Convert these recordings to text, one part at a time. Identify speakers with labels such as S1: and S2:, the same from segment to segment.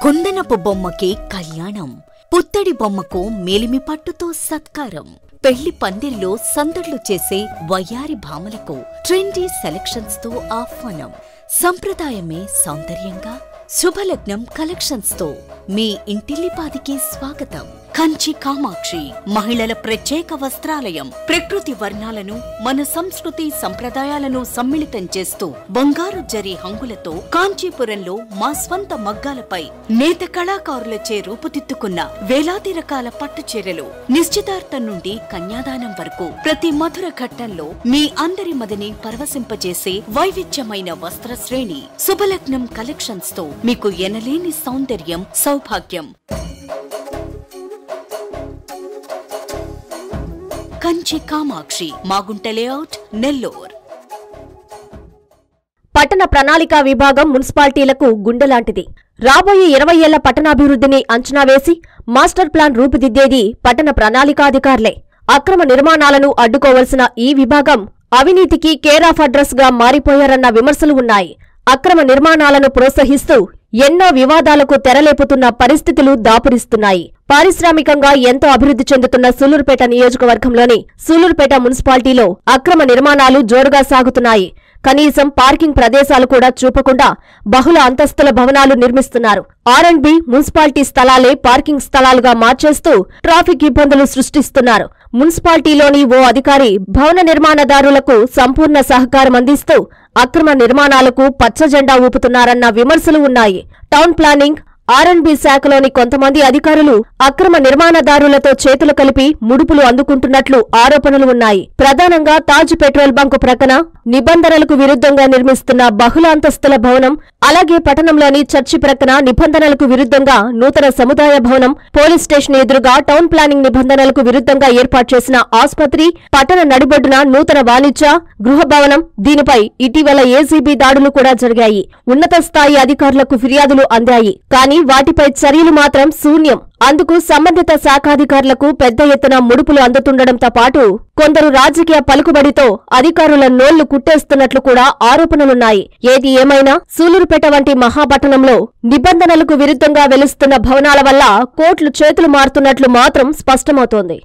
S1: కుందనపు బొమ్మకి కళ్యాణం పుత్తడి బొమ్మకు మేలిమి పట్టుతో సత్కారం పెళ్లి పందిరిలో సందడ్లు చేసే వయ్యారి భామలకు ట్రెండీ సెలక్షన్స్ తో ఆహ్వానం సంప్రదాయమే సౌందర్యంగా శుభలగ్నం కలెక్షన్స్ తో మీ ఇంటిల్లిపాదికి స్వాగతం కంచి కామాక్షి మహిళల ప్రత్యేక వస్త్రాలయం ప్రకృతి వర్ణాలను మన సంస్కృతి సంప్రదాయాలను సమ్మిళితం చేస్తూ బంగారు జరి హంగులతో కాంచీపురంలో మా స్వంత మగ్గాలపై నేత కళాకారులచే రూపుదిద్దుకున్న వేలాది రకాల పట్టు చీరలు నిశ్చితార్థం నుండి కన్యాదానం వరకు ప్రతి మధుర ఘట్టంలో మీ అందరి మదిని పరవశింపజేసే వైవిధ్యమైన వస్త్ర శ్రేణి శుభలగ్నం కలెక్షన్స్ తో మీకు ఎనలేని సౌందర్యం సౌభాగ్యం కంచి కామాక్షి మాగుంట లేఅవుట్ నెల్లూర్
S2: పట్టణ ప్రణాళికా విభాగం మున్సిపాలిటీలకు గుండెలాంటిది రాబోయే ఇరవై ఏళ్ల పట్టణాభివృద్ధిని అంచనా వేసి మాస్టర్ ప్లాన్ రూపుదిద్దేది పట్టణ ప్రణాళికాధికారులే అక్రమ నిర్మాణాలను అడ్డుకోవలసిన ఈ విభాగం అవినీతికి కేర్ ఆఫ్ అడ్రస్ గా మారిపోయారన్న విమర్శలు ఉన్నాయి అక్రమ నిర్మాణాలను ప్రోత్సహిస్తూ ఎన్నో వివాదాలకు తెరలేపుతున్న పరిస్థితులు దాపురిస్తున్నాయి పారిశ్రామికంగా ఎంతో అభివృద్ధి చెందుతున్న సూలూరుపేట నియోజకవర్గంలోని సూలూరుపేట మున్సిపాలిటీలో అక్రమ నిర్మాణాలు జోరుగా సాగుతున్నాయి కనీసం పార్కింగ్ ప్రదేశాలు కూడా చూపకుండా బహుళ అంతస్తుల భవనాలు నిర్మిస్తున్నారు ఆర్ అండ్ బి మున్సిపాలిటీ స్థలాలే పార్కింగ్ స్థలాలుగా మార్చేస్తూ ట్రాఫిక్ ఇబ్బందులు సృష్టిస్తున్నారు మున్సిపాలిటీలోని ఓ అధికారి భవన నిర్మాణదారులకు సంపూర్ణ సహకారం అందిస్తూ అక్రమ నిర్మాణాలకు పచ్చ జెండా ఊపుతున్నారన్న విమర్శలు ఉన్నాయి town planning R and B శాఖలోని కొంతమంది అధికారులు అక్రమ నిర్మాణదారులతో చేతులు కలిపి ముడుపులు అందుకుంటున్నట్లు ఆరోపణలు ఉన్నాయి ప్రధానంగా తాజ్ పెట్రోల్ బంకు ప్రక్కన నిబంధనలకు విరుద్ధంగా నిర్మిస్తున్న బహుళ అంతస్తుల భవనం అలాగే పట్టణంలోని చర్చి ప్రక్కన నిబంధనలకు విరుద్ధంగా నూతన సముదాయ భవనం పోలీస్ స్టేషన్ ఎదురుగా టౌన్ ప్లానింగ్ నిబంధనలకు విరుద్ధంగా ఏర్పాటు చేసిన ఆసుపత్రి పట్టణ నడిబొడ్డున నూతన వాణిజ్య గృహ భవనం దీనిపై ఇటీవల ఏసీబీ దాడులు కూడా జరిగాయి ఉన్నత స్థాయి అధికారులకు ఫిర్యాదులు అందాయి కానీ వాటిపై చర్యలు మాత్రం శూన్యం అందుకు సంబంధిత శాఖాధికారులకు పెద్ద ఎత్తున ముడుపులు అందుతుండటంతో పాటు కొందరు రాజకీయ పలుకుబడితో అధికారుల నోళ్లు కుట్టేస్తున్నట్లు కూడా ఆరోపణలున్నాయి ఏది ఏమైనా సూలూరుపేట వంటి మహాపట్టణంలో నిబంధనలకు విరుద్ధంగా వెలుస్తున్న భవనాల వల్ల కోట్లు చేతులు మారుతున్నట్లు మాత్రం స్పష్టమవుతోంది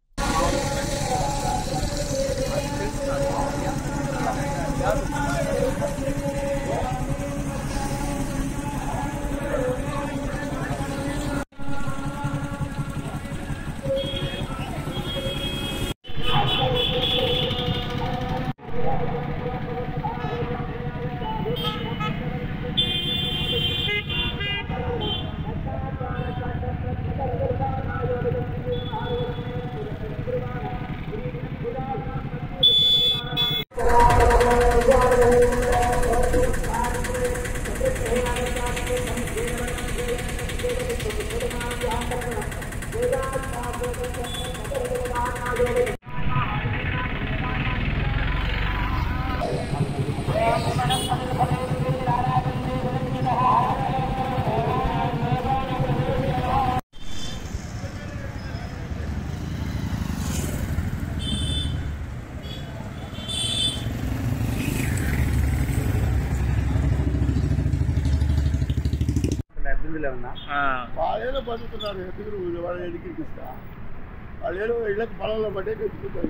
S3: ఇబ్బందులు ఏమన్నా
S4: ఆ,
S5: వాళ్ళేదో బతుకుతున్నారు ఎదురు వాళ్ళు ఎదిగిస్తా వాళ్ళేదో ఇళ్ళకి పొలంలో పట్టే తెచ్చుకుంటారు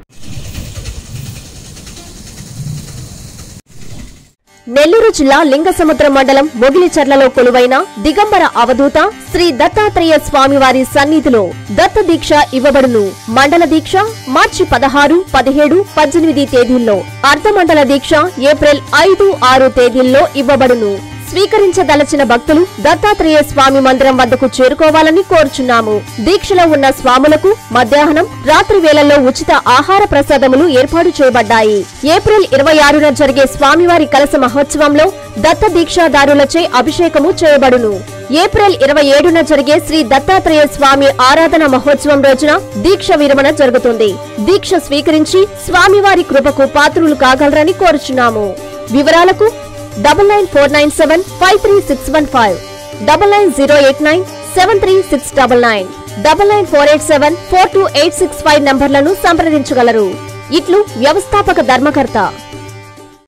S2: నెల్లూరు జిల్లా లింగసముద్రం మండలం మొగిలిచర్లలో కొలువైన దిగంబర అవధూత శ్రీ దత్తాత్రేయ స్వామివారి సన్నిధిలో దత్త దీక్ష ఇవ్వబడును మండల దీక్ష మార్చి పదహారు పదిహేడు పద్దెనిమిది తేదీల్లో అర్ధమండల దీక్ష ఏప్రిల్ ఐదు ఆరు తేదీల్లో ఇవ్వబడును స్వీకరించదలచిన భక్తులు దత్తాత్రేయ స్వామి మందిరం వద్దకు చేరుకోవాలని కోరుచున్నాము దీక్షలో ఉన్న స్వాములకు మధ్యాహ్నం రాత్రి వేళల్లో ఉచిత ఆహార ప్రసాదములు ఏర్పాటు చేయబడ్డాయి ఏప్రిల్ ఇరవై ఆరున జరిగే స్వామివారి కలస మహోత్సవంలో దత్త దీక్షాదారులచే అభిషేకము చేయబడును ఏప్రిల్ ఇరవై ఏడున జరిగే శ్రీ దత్తాత్రేయ స్వామి ఆరాధన మహోత్సవం రోజున దీక్ష విరమణ జరుగుతుంది దీక్ష స్వీకరించి స్వామివారి కృపకు పాత్రులు కాగలరని కోరుచున్నాము వివరాలకు double nine four nine seven five three six one five double nine zero eight nine seven three six double nine double nine four eight seven four two eight six five నంబర్లను సంప్రదించగలరు ఇట్లు వ్యవస్థాపక ధర్మకర్త